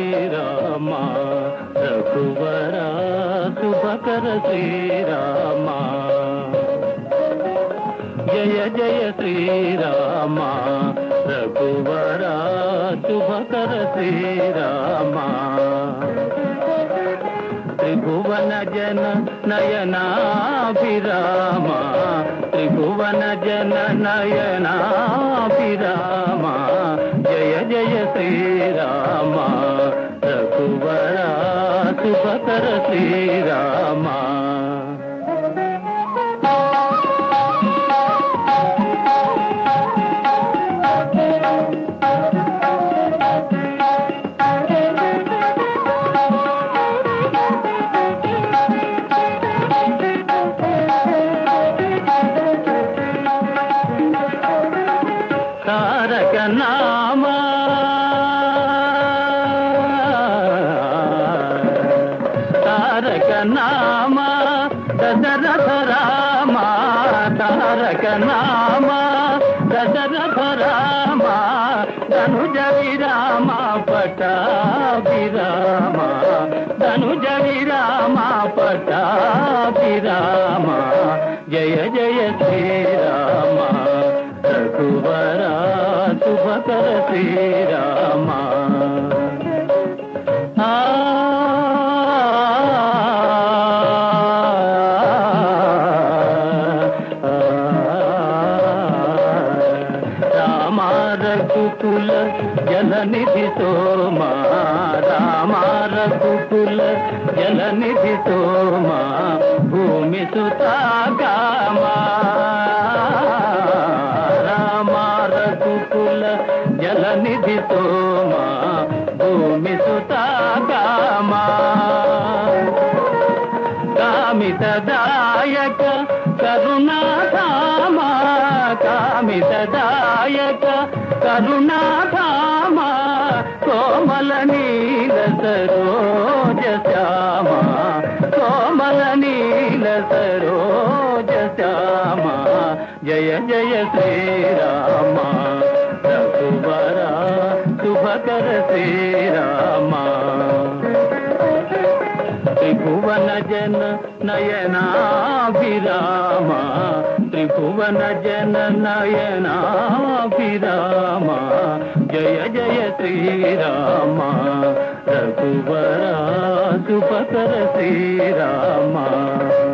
శ్రీరామ రఘువర శుభకర శ్రీరామ జయ జయ శ్రీరామ రఘువర శుభకర శ్రీరామ త్రిభువన జన నయనాభిరామ త్రిభువన జన నయనాభిరామ జయ జయ శ్రీరామ రఘువర శుభకర శ్రీరామ తారక నామ తారక నామ దశరథ రామ తారక నామ దశరథ రామ ధనుజ విరామ పటాభిరామ ధనుజ విరామ పటాభిరామ జయ జయ శ్రీరామ రఘువర శుభకర శ్రీరామ ఆ రామ రఘుకుల జలనిధి సోమా రామ రఘుకుల జలనిధి సోమా భూమి సుతాగామా రామ రఘుకుల జలనిధి సోమా భూమి సుతాగామా కామితదాయక కరుణాధామ కామితదాయక కరుణాధామ కోమల నీల సరోజ శ్యామ కోమల నీల సరోజ శ్యామ జయ జయ శ్రీరామ రఘువర శుభకర శ్రీరామ త్రిభువన జన నయనాభిరామ త్రిభువన జన నయనాభిరామ జయ జయ శ్రీరామ రఘువర శుభకర శ్రీరామ